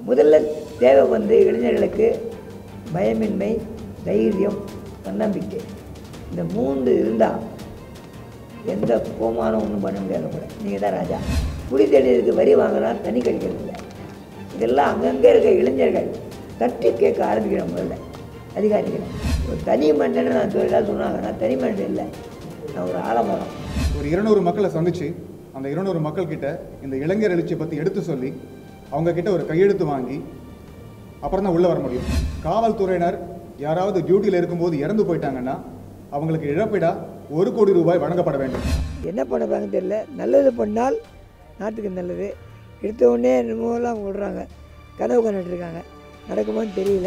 முதல்ல தேவை வந்து இளைஞர்களுக்கு பயமின்மை தைரியம் தன்னம்பிக்கை இந்த மூன்று இருந்தால் எந்த கோமானம் ஒன்றும் பண்ண முடியாது கூட நீங்கள் தான் ராஜா குடி தண்ணீருக்கு வரி வாங்கினா தண்ணி கிடைக்கிறது இல்லை இதெல்லாம் அங்கங்கே இருக்க இளைஞர்கள் தட்டி கேட்க ஆரம்பிக்கிறோம் முதல்ல அதிகாரிகள் ஒரு தனி மனிதனை நான் தொழிலாக சொன்னாங்கன்னா தனி மனிதன் இல்லை நான் ஒரு ஆலமரம் ஒரு இருநூறு மக்களை சந்திச்சு அந்த இருநூறு மக்கள் கிட்ட இந்த இளைஞர் எழுச்சியை பற்றி எடுத்து சொல்லி அவங்க கிட்ட ஒரு கையெழுத்து வாங்கி அப்புறம் தான் உள்ளே வர முடியும் காவல்துறையினர் யாராவது டியூட்டியில் இருக்கும்போது இறந்து போயிட்டாங்கன்னா அவங்களுக்கு இழப்பீடா ஒரு கோடி ரூபாய் வழங்கப்பட வேண்டும் என்ன பண்ண போறாங்கன்னு தெரியல நல்லது பண்ணால் நாட்டுக்கு நல்லது எடுத்த உடனே என்னமோலாம் விடுறாங்க கனவு கண்டுட்டு இருக்காங்க நடக்குமான்னு தெரியல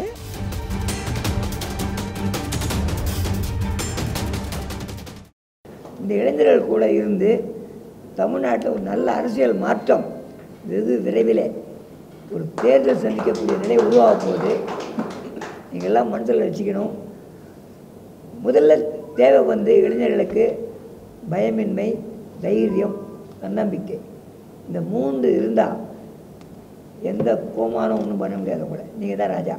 இந்த இளைஞர்கள் கூட இருந்து தமிழ்நாட்டில் ஒரு நல்ல அரசியல் மாற்றம் வெகு விரைவிலே ஒரு தேர்தல் சந்திக்கக்கூடிய நிலை உருவாக போகுது நீங்கள் எல்லாம் மனசில் வச்சுக்கணும் முதல்ல தேவை வந்து இளைஞர்களுக்கு பயமின்மை தைரியம் தன்னம்பிக்கை இந்த மூன்று இருந்தால் எந்த கோமானம் ஒன்றும் பண்ண முடியாது கூட நீங்கள் தான் ராஜா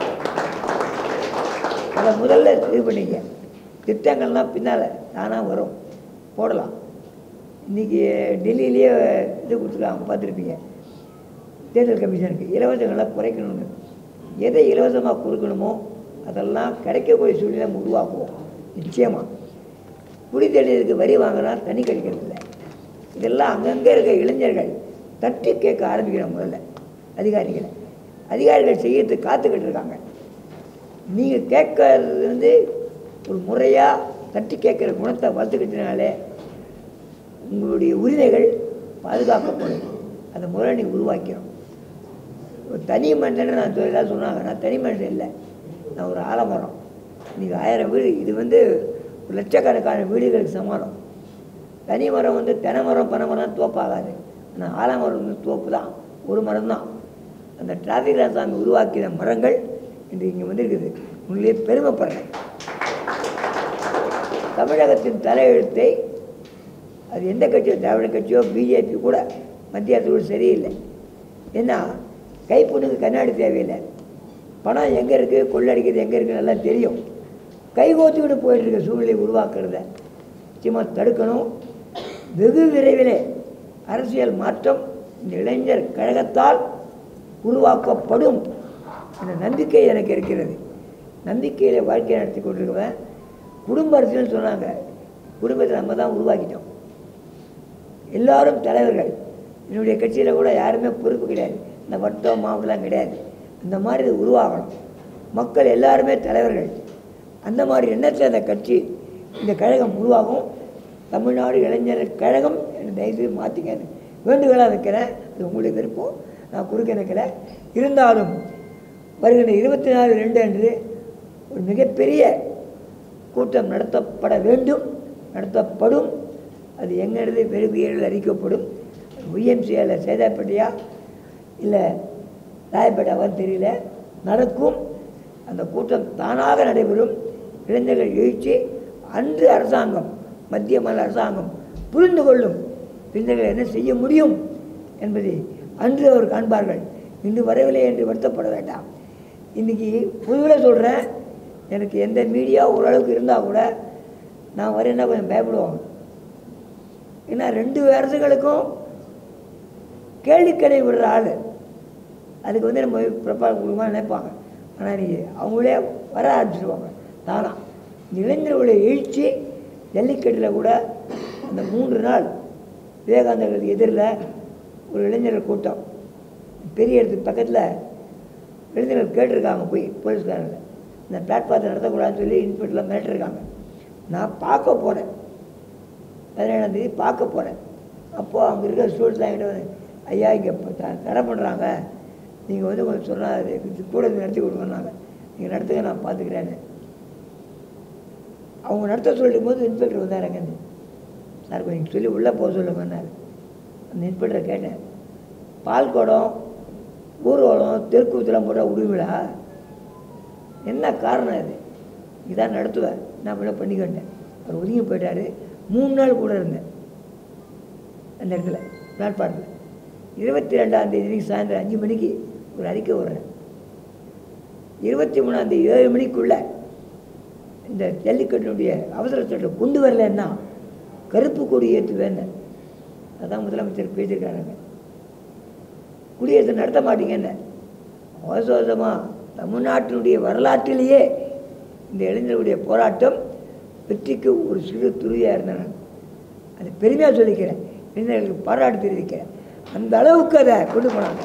அதை முதல்ல இது பண்ணிக்க திட்டங்கள்லாம் பின்னால் தானாக வரும் போடலாம் இன்றைக்கி டெல்லியிலேயே இது கொடுத்துருக்காங்க பார்த்துருப்பீங்க தேர்தல் கமிஷனுக்கு இலவசங்களை குறைக்கணும்னு எதை இலவசமாக கொடுக்கணுமோ அதெல்லாம் கிடைக்கக்கூடிய சூழ்நிலை நம்ம உருவாக்குவோம் நிச்சயமாக குடி தண்ணீருக்கு வரி வாங்கினா தண்ணி கிடைக்கிறது இல்லை இதெல்லாம் அங்கங்கே இருக்க இளைஞர்கள் தட்டி கேட்க ஆரம்பிக்கிறோம் முதல்ல அதிகாரிகளை அதிகாரிகள் செய்யறதுக்கு காத்துக்கிட்டு இருக்காங்க நீங்கள் கேட்கறது வந்து ஒரு முறையாக தட்டி கேட்குற குணத்தை வளர்த்துக்கிட்டனாலே உங்களுடைய உரிமைகள் பாதுகாக்கப்படும் அந்த முறை நீங்கள் உருவாக்கிறோம் ஒரு தனி மனிதனை நான் தொழிலாக சொன்னாங்க நான் தனி மனிதன் இல்லை நான் ஒரு ஆலமரம் நீங்கள் ஆயிரம் வீடு இது வந்து ஒரு லட்சக்கணக்கான வீடுகளுக்கு சமானம் தனி மரம் வந்து தென்னை மரம் பனை மரம் தோப்பாகாது ஆனால் ஆலமரம் வந்து தோப்பு தான் ஒரு மரம் தான் அந்த டிராஃபிக் சாமி உருவாக்கின மரங்கள் இன்று இங்கே வந்திருக்குது உண்மையிலே பெருமைப்படுறேன் தமிழகத்தின் தலையெழுத்தை அது எந்த கட்சியோ திராவிட கட்சியோ பிஜேபி கூட மத்திய அரசு கூட சரியில்லை ஏன்னா கைப்புண்ணுக்கு கண்ணாடி தேவையில்லை பணம் எங்கே இருக்குது கொள்ளடிக்கிறது எங்கே இருக்குது நல்லா தெரியும் கைகோத்துக்கிட்டு போயிட்டு இருக்க சூழ்நிலை உருவாக்குறத நிச்சயமாக தடுக்கணும் வெகு விரைவிலே அரசியல் மாற்றம் இந்த இளைஞர் கழகத்தால் உருவாக்கப்படும் என்ற நம்பிக்கை எனக்கு இருக்கிறது நம்பிக்கையில் வாழ்க்கையை நடத்தி கொண்டிருக்கவன் குடும்ப அரசியல்னு சொன்னாங்க குடும்பத்தை நம்ம தான் உருவாக்கிட்டோம் எல்லாரும் தலைவர்கள் என்னுடைய கட்சியில் கூட யாருமே பொறுப்பு கிடையாது இந்த வட்டம் மாவட்டம்லாம் கிடையாது அந்த மாதிரி இது உருவாகணும் மக்கள் எல்லாருமே தலைவர்கள் அந்த மாதிரி எண்ணத்தில் அந்த கட்சி இந்த கழகம் உருவாகும் தமிழ்நாடு இளைஞர் கழகம் என்று தயவுசெய்து மாற்றிக்கன்னு வேண்டுகோளாக வைக்கிறேன் அது உங்களுடைய விருப்பம் நான் குறுக்க நிற்கல இருந்தாலும் வருகின்ற இருபத்தி நாலு ரெண்டு அன்று ஒரு மிகப்பெரிய கூட்டம் நடத்தப்பட வேண்டும் நடத்தப்படும் அது எங்கிறது வெறுவியல் அறிக்கப்படும் ஒய்எம்சியில் சேதாப்பேட்டையா இல்லை ராயப்பேட்டாவான்னு தெரியல நடக்கும் அந்த கூட்டம் தானாக நடைபெறும் இளைஞர்கள் எழுச்சி அன்று அரசாங்கம் மத்திய மாநில அரசாங்கம் புரிந்து கொள்ளும் இளைஞர்கள் என்ன செய்ய முடியும் என்பதை அன்று அவர் காண்பார்கள் இன்று வரவில்லை என்று வருத்தப்பட வேண்டாம் இன்றைக்கி பொதுவில் சொல்கிறேன் எனக்கு எந்த மீடியா ஓரளவுக்கு இருந்தால் கூட நான் வரேன்னா கொஞ்சம் பயப்படுவாங்க ஏன்னா ரெண்டு அரசுகளுக்கும் கேள்விக்கடை விடுற ஆள் அதுக்கு வந்து நம்ம பிரபாரம் கொடுக்கணுமா நினைப்பாங்க ஆனால் நீ அவங்களே வர ஆரம்பிச்சிருவாங்க தானா இந்த இளைஞர்களுடைய எழுச்சி ஜல்லிக்கட்டில் கூட அந்த மூன்று நாள் விவேகானந்தர்களுக்கு எதிரில் ஒரு இளைஞர்கள் கூட்டம் பெரிய இடத்துக்கு பக்கத்தில் இளைஞர்கள் கேட்டிருக்காங்க போய் போலீஸ்காரங்க இந்த பிளாட்ஃபார்த்தை நடத்தக்கூடாதுன்னு சொல்லி இன்ஸ்பெக்டர்லாம் மிரட்டிருக்காங்க நான் பார்க்க போனேன் பதினேழாம் தேதி பார்க்க போனேன் அப்போது அங்கே இருக்கிற ஸ்டூடெண்ட்ஸ்லாம் என்கிட்ட வந்து ஐயா இங்கே இப்போ த- தடை பண்ணுறாங்க நீங்கள் வந்து கொஞ்சம் சொன்னால் அது இது கூட இருந்து நடத்தி கொடுங்கன்னாங்க நீங்கள் நடத்துங்க நான் பார்த்துக்கிறேன்னு அவங்க நடத்த சொல்லிட்டு போது இன்ஸ்பெக்டர் வந்தாருங்க சார் கொஞ்சம் சொல்லி உள்ளே போக சொல்லுங்கன்னாரு அந்த இன்ஸ்பெக்டரை கேட்டேன் பால் குடம் ஊர்வலம் தெருக்கூத்தெல்லாம் போட்டால் விடுவீடா என்ன காரணம் இது இதான் நடத்துவேன் நான் பண்ண பண்ணிக்கிட்டேன் அவர் ஒதுங்கி போயிட்டாரு மூணு நாள் கூட இருந்தேன் அந்த இடத்துல பிளாட்ஃபார்மில் இருபத்தி ரெண்டாம் தேதி சாயந்தரம் அஞ்சு மணிக்கு ஒரு அறிக்கை விடுறேன் இருபத்தி மூணாந்தேதி ஏழு மணிக்குள்ள இந்த ஜல்லிக்கட்டினுடைய அவசர சட்டம் கொண்டு வரலன்னா கருப்பு கொடி ஏற்றுவேன்னு அதான் முதலமைச்சர் பேசியிருக்காருங்க குடியரசு நடத்த மாட்டீங்கன்னு அவசரமாக தமிழ்நாட்டினுடைய வரலாற்றிலேயே இந்த இளைஞர்களுடைய போராட்டம் வெற்றிக்கு ஒரு சிறு துருவியாக இருந்தேன் நான். அது பெருமையாக சொல்லிக்கிறேன் இளைஞர்களுக்கு பாராட்டு தெரிவிக்கிறேன் அந்த அளவுக்கு அதை கொண்டு போனாங்க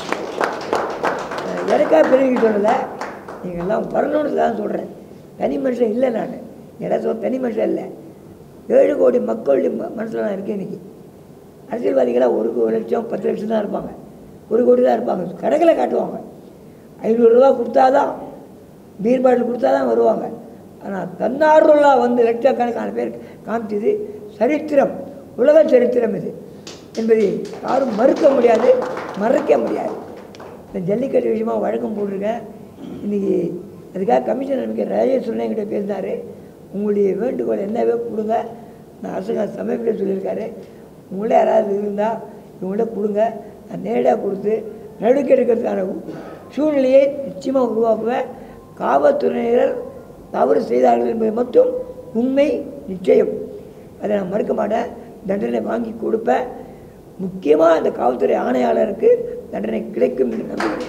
நான் எனக்காக பெருமைக்கு சொல்லலை நீங்கள் எல்லாம் வரணும்னு தான் சொல்கிறேன் தனி மனுஷன் இல்லை நான் எல்லாம் சொல்ல தனி மனுஷன் இல்லை ஏழு கோடி மக்களுடைய ம மனசில் நான் இருக்கேன் இன்றைக்கி அரசியல்வாதிகளாக ஒரு கோ- லட்சம் பத்து லட்சம் தான் இருப்பாங்க ஒரு கோடி தான் இருப்பாங்க கடைகளை காட்டுவாங்க ஐநூறுரூவா கொடுத்தாதான் பீர் பாட்டில் கொடுத்தா தான் வருவாங்க ஆனால் தன்னார்வலாக வந்து லட்சக்கணக்கான பேர் காமிச்சது சரித்திரம் உலக சரித்திரம் இது என்பதை யாரும் மறுக்க முடியாது மறைக்க முடியாது இந்த ஜல்லிக்கட்டு விஷயமா வழக்கம் போட்டிருக்கேன் இன்றைக்கி அதுக்காக கமிஷனர் மிக்க ராஜேஸ்வரன் என்கிட்ட பேசினார் உங்களுடைய வேண்டுகோள் என்னவே கொடுங்க நான் அரசாங்க சமீபத்தில் சொல்லியிருக்காரு உங்களே யாராவது இருந்தால் இவங்கள்ட்ட கொடுங்க நான் நேரடியாக கொடுத்து நடுக்க எடுக்கிறதுக்கான சூழ்நிலையை நிச்சயமாக உருவாக்குவேன் காவல்துறையினர் தவறு செய்தார்கள் என்பது மட்டும் உண்மை நிச்சயம் அதை நான் மறுக்க மாட்டேன் தண்டனை வாங்கி கொடுப்பேன் முக்கியமாக அந்த காவல்துறை ஆணையாளருக்கு தண்டனை கிடைக்கும் என்று நம்புகிறேன்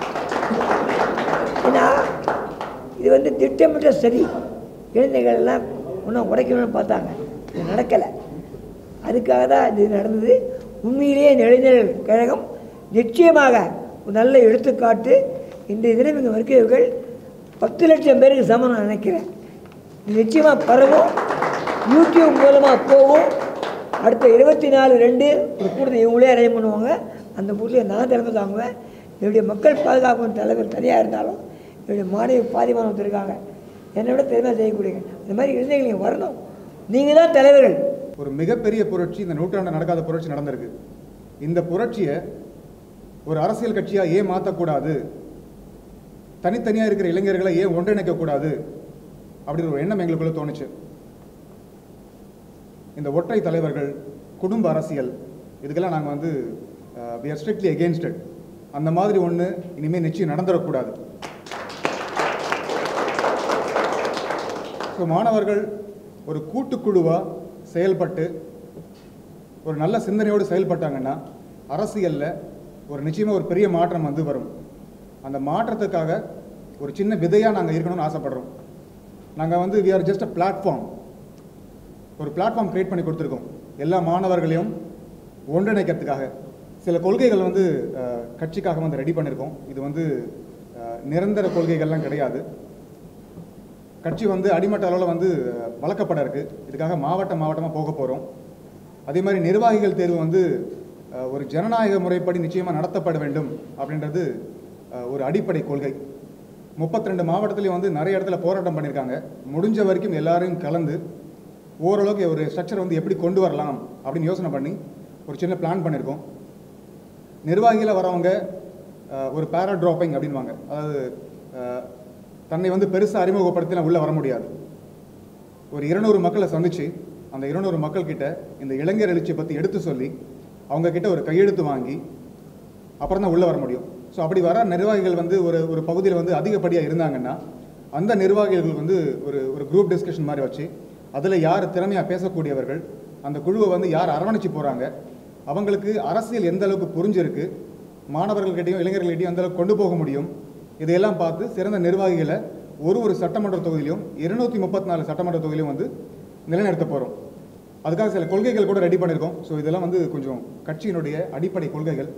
ஏன்னா இது வந்து திட்டமிட்ட சரி இளைஞர்கள் எல்லாம் இன்னும் உடைக்கணும்னு பார்த்தாங்க இது நடக்கலை அதுக்காக தான் இது நடந்தது உண்மையிலேயே இந்த இளைஞர்கள் கழகம் நிச்சயமாக ஒரு நல்ல எடுத்துக்காட்டு இன்றைய தினம் இங்கே வருகிறவர்கள் பத்து லட்சம் பேருக்கு சமம் நான் நினைக்கிறேன் இது நிச்சயமாக பரவும் யூடியூப் மூலமாக போகும் அடுத்த இருபத்தி நாலு ரெண்டு ஒரு கூட்டத்தை இவங்களே அரேஞ்ச் பண்ணுவாங்க அந்த கூட்டத்தில் நான் தலைமை தாங்குவேன் என்னுடைய மக்கள் பாதுகாப்பு தலைவர் தனியாக இருந்தாலும் என்னுடைய மாணவி பாதிமானவங்க இருக்காங்க என்னை விட திறமை செய்யக்கூடியங்க இந்த மாதிரி இளைஞர்கள் நீங்கள் வரணும் நீங்கள் தான் தலைவர்கள் ஒரு மிகப்பெரிய புரட்சி இந்த நூற்றாண்டு நடக்காத புரட்சி நடந்திருக்கு இந்த புரட்சியை ஒரு அரசியல் கட்சியாக ஏன் மாற்றக்கூடாது தனித்தனியாக இருக்கிற இளைஞர்களை ஏன் ஒன்றிணைக்கக்கூடாது அப்படின்ற ஒரு எண்ணம் எங்களுக்குள்ள தோணுச்சு இந்த ஒற்றை தலைவர்கள் குடும்ப அரசியல் இதுக்கெல்லாம் நாங்கள் வந்து we are strictly against it அந்த மாதிரி ஒன்று இனிமேல் நிச்சயம் நடந்துடக்கூடாது ஸோ மாணவர்கள் ஒரு கூட்டுக்குழுவாக செயல்பட்டு ஒரு நல்ல சிந்தனையோடு செயல்பட்டாங்கன்னா அரசியலில் ஒரு நிச்சயமாக ஒரு பெரிய மாற்றம் வந்து வரும் அந்த மாற்றத்துக்காக ஒரு சின்ன விதையாக நாங்கள் இருக்கணும்னு ஆசைப்படுறோம் நாங்கள் வந்து we are just a platform ஒரு பிளாட்ஃபார்ம் கிரியேட் பண்ணி கொடுத்துருக்கோம் எல்லா மாணவர்களையும் ஒன்றிணைக்கிறதுக்காக சில கொள்கைகள் வந்து அஹ், கட்சிக்காக வந்து ரெடி பண்ணியிருக்கோம் இது வந்து அஹ், நிரந்தர கொள்கைகள்லாம் கிடையாது கட்சி வந்து அடிமட்ட அளவில் வந்து அஹ், வளர்க்கப்பட இருக்கு இதுக்காக மாவட்ட மாவட்டமாக போக போகிறோம் அதே மாதிரி நிர்வாகிகள் தேர்வு வந்து அஹ், ஒரு ஜனநாயக முறைப்படி நிச்சயமாக நடத்தப்பட வேண்டும் அப்படின்றது அஹ், ஒரு அடிப்படை கொள்கை 32 மாவட்டத்துலேயும் வந்து நிறைய இடத்துல போராட்டம் பண்ணியிருக்காங்க முடிஞ்ச வரைக்கும் எல்லாரையும் கலந்து ஓரளவுக்கு ஒரு ஸ்ட்ரக்சர் வந்து எப்படி கொண்டு வரலாம் அப்படின்னு யோசனை பண்ணி ஒரு சின்ன பிளான் பண்ணியிருக்கோம் நிர்வாகியில் வரவங்க அஹ், ஒரு பேரா ட்ராப்பிங் அப்படின்வாங்க அதாவது அஹ், தன்னை வந்து பெருசாக அறிமுகப்படுத்தினா உள்ளே வர முடியாது ஒரு இருநூறு மக்களை சந்திச்சு அந்த இருநூறு மக்கள் கிட்ட இந்த இளைஞர் எழுச்சியை பற்றி எடுத்து சொல்லி அவங்க கிட்ட ஒரு கையெழுத்து வாங்கி அப்புறம் தான் உள்ளே வர முடியும் ஸோ அப்படி வர நிர்வாகிகள் வந்து ஒரு ஒரு பகுதியில் வந்து அதிகப்படியாக இருந்தாங்கன்னா அந்த நிர்வாகிகள் வந்து ஒரு ஒரு குரூப் டிஸ்கஷன் மாதிரி வச்சு அதில் யார் திறமையாக பேசக்கூடியவர்கள் அந்த குழுவை வந்து யார் அரவணைச்சு போகிறாங்க அவங்களுக்கு அரசியல் எந்த அளவுக்கு புரிஞ்சிருக்கு மாணவர்கள்கிட்டையும் இளைஞர்கள்கிட்டையும் எந்த அளவுக்கு கொண்டு போக முடியும் இதையெல்லாம் பார்த்து சிறந்த நிர்வாகிகளை ஒரு ஒரு சட்டமன்ற தொகுதியிலும் இருநூத்தி முப்பத்தி நாலு சட்டமன்ற தொகுதியிலும் வந்து நிலைநிறுத்த போகிறோம் அதுக்காக சில கொள்கைகள் கூட ரெடி பண்ணியிருக்கோம் ஸோ இதெல்லாம் வந்து கொஞ்சம் கட்சியினுடைய அடிப்படை கொள்கைகள்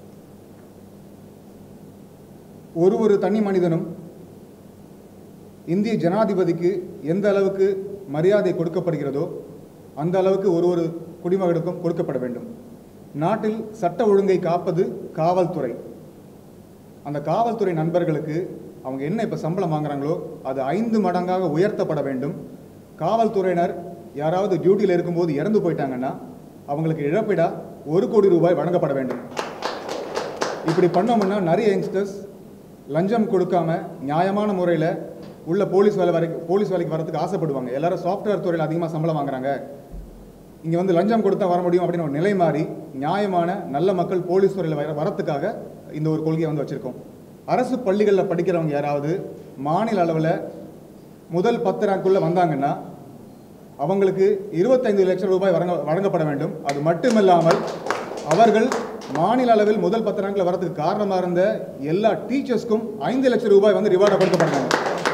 ஒரு ஒரு தனி மனிதனும் இந்திய ஜனாதிபதிக்கு எந்த அளவுக்கு மரியாதை கொடுக்கப்படுகிறதோ அந்த அளவுக்கு ஒரு ஒரு குடிமகனுக்கும் கொடுக்கப்பட வேண்டும் நாட்டில் சட்ட ஒழுங்கை காப்பது காவல்துறை அந்த காவல்துறை நண்பர்களுக்கு அவங்க என்ன இப்போ சம்பளம் வாங்குறாங்களோ அது ஐந்து மடங்காக உயர்த்தப்பட வேண்டும் காவல்துறையினர் யாராவது டியூட்டியில் இருக்கும்போது இறந்து போயிட்டாங்கன்னா அவங்களுக்கு இழப்பீடா ஒரு கோடி ரூபாய் வழங்கப்பட வேண்டும் இப்படி பண்ணோம்னா நிறைய யங்ஸ்டர்ஸ் லஞ்சம் கொடுக்காம நியாயமான முறையில் உள்ள போலீஸ் வேலை வரைக்கும் போலீஸ் வேலைக்கு வரதுக்கு ஆசைப்படுவாங்க எல்லாரும் சாஃப்ட்வேர் துறையில் அதிகமாக சம்பளம் வாங்குறாங்க இங்கே வந்து லஞ்சம் கொடுத்தா வர முடியும் அப்படின்னு ஒரு நிலை மாறி நியாயமான நல்ல மக்கள் போலீஸ் துறையில் வர வரத்துக்காக இந்த ஒரு கொள்கையை வந்து வச்சுருக்கோம் அரசு பள்ளிகளில் படிக்கிறவங்க யாராவது மாநில அளவில் முதல் பத்து ரேங்க்குள்ளே வந்தாங்கன்னா அவங்களுக்கு இருபத்தைந்து லட்சம் ரூபாய் வழங்க வழங்கப்பட வேண்டும் அது மட்டுமில்லாமல் அவர்கள் மாநில அளவில் முதல் பத்து ரேங்க்ல வரதுக்கு காரணமாக இருந்த எல்லா டீச்சர்ஸ்க்கும் ஐந்து லட்சம் ரூபாய் வந்து ரிவார்டாக கொடுக்கப்படுறாங்க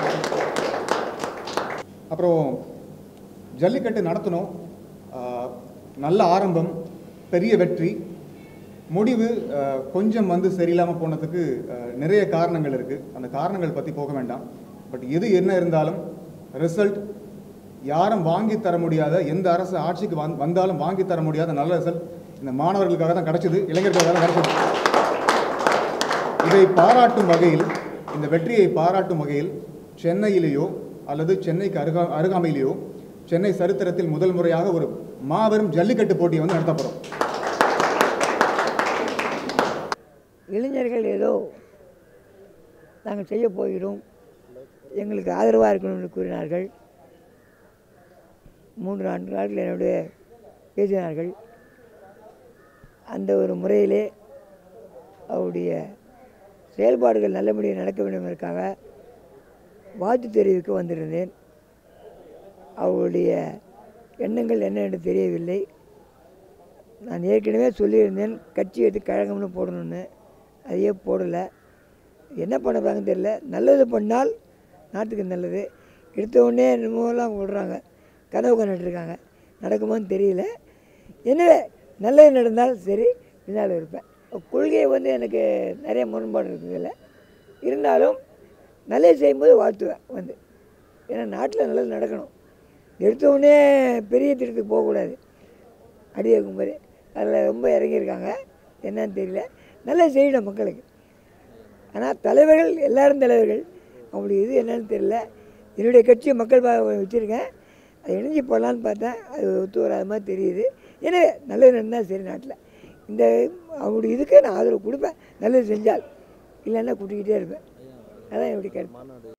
அப்புறம் ஜல்லிக்கட்டு நடத்தணும் ஆஹ், நல்ல ஆரம்பம் பெரிய வெற்றி முடிவு ஆஹ், கொஞ்சம் வந்து சரியில்லாமல் போனதுக்கு ஆஹ், நிறைய காரணங்கள் இருக்குது அந்த காரணங்கள் பற்றி போக வேண்டாம் பட் எது என்ன இருந்தாலும் ரிசல்ட் யாரும் வாங்கி தர முடியாத எந்த அரசு ஆட்சிக்கு வந் வந்தாலும் வாங்கி தர முடியாத நல்ல ரிசல்ட் இந்த மாணவர்களுக்காக தான் கிடைச்சது இளைஞர்களுக்காக தான் கிடைச்சது இதை பாராட்டும் வகையில் இந்த வெற்றியை பாராட்டும் வகையில் சென்னையிலேயோ அல்லது சென்னைக்கு அருகா அருகாமையிலேயோ சென்னை சரித்திரத்தில் முதல் முறையாக ஒரு மாபெரும் ஜல்லிக்கட்டு போட்டியை வந்து நடத்தப்படும் இளைஞர்கள் ஏதோ நாங்கள் செய்ய போகிறோம் எங்களுக்கு ஆதரவாக இருக்கணும் என்று கூறினார்கள் மூன்று நான்கு நாட்கள் என்னுடைய பேசினார்கள் அந்த ஒரு முறையிலே அவருடைய செயல்பாடுகள் நல்லபடியாக நடக்க வேண்டும் என்பதற்காக வாழ்த்து தெரிவிக்க வந்திருந்தேன் அவருடைய எண்ணங்கள் என்ன என்று தெரியவில்லை நான் ஏற்கனவே சொல்லியிருந்தேன் கட்சி எடுத்து கழகம்னு போடணும்னு அதையே போடலை என்ன பண்ண போகிறாங்கன்னு தெரியல நல்லது பண்ணால் நாட்டுக்கு நல்லது எடுத்த உடனே என்னமோலாம் விடுறாங்க கனவு கண்டுட்ருக்காங்க நடக்குமான்னு தெரியல எனவே நல்லது நடந்தால் சரி பின்னால் இருப்பேன் கொள்கை வந்து எனக்கு நிறைய முரண்பாடு இருக்குதுல்ல இருந்தாலும் நல்லது செய்யும்போது வாழ்த்துவேன் வந்து ஏன்னா நாட்டில் நல்லது நடக்கணும் எடுத்த உடனே பெரிய திட்டத்துக்கு போகக்கூடாது அடி வைக்கும்போது அதில் ரொம்ப இறங்கியிருக்காங்க என்னன்னு தெரியல நல்லா செய்யணும் மக்களுக்கு ஆனால் தலைவர்கள் எல்லாரும் தலைவர்கள் அவங்களுடைய இது என்னன்னு தெரியல என்னுடைய கட்சி மக்கள் பா வச்சுருக்கேன் அதை இணைஞ்சு போடலான்னு பார்த்தேன் அது ஒத்து வராத மாதிரி தெரியுது எனவே நல்லது நடந்தால் சரி நாட்டில் இந்த அவங்களுடைய இதுக்கு நான் ஆதரவு கொடுப்பேன் நல்லது செஞ்சால் இல்லைன்னா கூட்டிக்கிட்டே இருப்பேன் அதான் என்னுடைய கருத்து